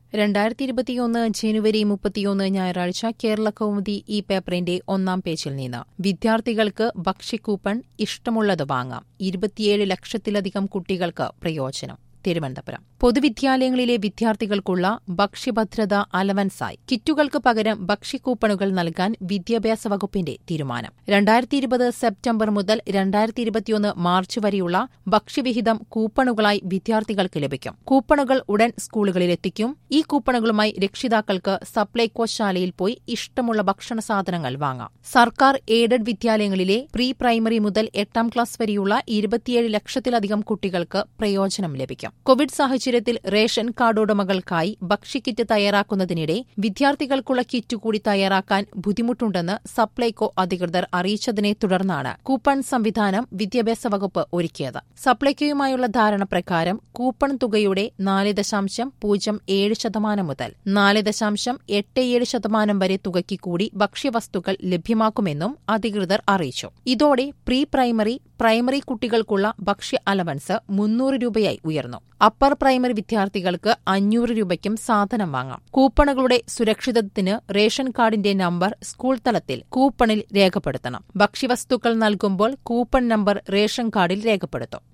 രണ്ടായിരത്തി ഇരുപത്തിയൊന്ന് ജനുവരി മുപ്പത്തിയൊന്ന് ഞായറാഴ്ച കേരള കൗമുദി ഈ പേപ്പറിന്റെ ഒന്നാം പേജിൽ നിന്ന് വിദ്യാർത്ഥികൾക്ക് ഭക്ഷ്യക്കൂപ്പൺ ഇഷ്ടമുള്ളത് വാങ്ങാം ഇരുപത്തിയേഴ് ലക്ഷത്തിലധികം കുട്ടികൾക്ക് പ്രയോജനം തിരുവനന്തപുരം പൊതുവിദ്യാലയങ്ങളിലെ വിദ്യാർത്ഥികൾക്കുള്ള ഭക്ഷ്യഭദ്രത അലവൻസായി കിറ്റുകൾക്ക് പകരം ഭക്ഷ്യക്കൂപ്പണുകൾ നൽകാൻ വിദ്യാഭ്യാസ വകുപ്പിന്റെ തീരുമാനം രണ്ടായിരത്തി ഇരുപത് സെപ്റ്റംബർ മുതൽ രണ്ടായിരത്തി ഇരുപത്തിയൊന്ന് മാർച്ച് വരെയുള്ള ഭക്ഷ്യവിഹിതം കൂപ്പണുകളായി വിദ്യാർത്ഥികൾക്ക് ലഭിക്കും കൂപ്പണുകൾ ഉടൻ സ്കൂളുകളിലെത്തിക്കും ഈ കൂപ്പണുകളുമായി രക്ഷിതാക്കൾക്ക് സപ്ലൈകോ ശാലയിൽ പോയി ഇഷ്ടമുള്ള ഭക്ഷണ സാധനങ്ങൾ വാങ്ങാം സർക്കാർ എയ്ഡഡ് വിദ്യാലയങ്ങളിലെ പ്രീ പ്രൈമറി മുതൽ എട്ടാം ക്ലാസ് വരെയുള്ള ഇരുപത്തിയേഴ് ലക്ഷത്തിലധികം കുട്ടികൾക്ക് പ്രയോജനം ലഭിക്കും കോവിഡ് സാഹചര്യത്തിൽ റേഷൻ കാർഡ് ഉടമകൾക്കായി ഭക്ഷ്യക്കിറ്റ് തയ്യാറാക്കുന്നതിനിടെ വിദ്യാർത്ഥികൾക്കുള്ള കിറ്റ് കൂടി തയ്യാറാക്കാൻ ബുദ്ധിമുട്ടുണ്ടെന്ന് സപ്ലൈകോ അധികൃതർ അറിയിച്ചതിനെ തുടർന്നാണ് കൂപ്പൺ സംവിധാനം വിദ്യാഭ്യാസ വകുപ്പ് ഒരുക്കിയത് സപ്ലൈകോയുമായുള്ള ധാരണ പ്രകാരം കൂപ്പൺ തുകയുടെ നാല് ദശാംശം പൂജ്യം ഏഴ് ശതമാനം മുതൽ നാല് ദശാംശം എട്ട് ഏഴ് ശതമാനം വരെ തുകയ്ക്ക് കൂടി ഭക്ഷ്യവസ്തുക്കൾ ലഭ്യമാക്കുമെന്നും അധികൃതർ അറിയിച്ചു ഇതോടെ പ്രീ പ്രൈമറി പ്രൈമറി കുട്ടികൾക്കുള്ള ഭക്ഷ്യ അലവൻസ് മുന്നൂറ് രൂപയായി ഉയർന്നു അപ്പർ പ്രൈമറി വിദ്യാർത്ഥികൾക്ക് അഞ്ഞൂറ് രൂപയ്ക്കും സാധനം വാങ്ങാം കൂപ്പണുകളുടെ സുരക്ഷിതത്വത്തിന് റേഷൻ കാർഡിന്റെ നമ്പർ സ്കൂൾ തലത്തിൽ കൂപ്പണിൽ രേഖപ്പെടുത്തണം ഭക്ഷ്യവസ്തുക്കൾ നൽകുമ്പോൾ കൂപ്പൺ നമ്പർ റേഷൻ കാർഡിൽ രേഖപ്പെടുത്തും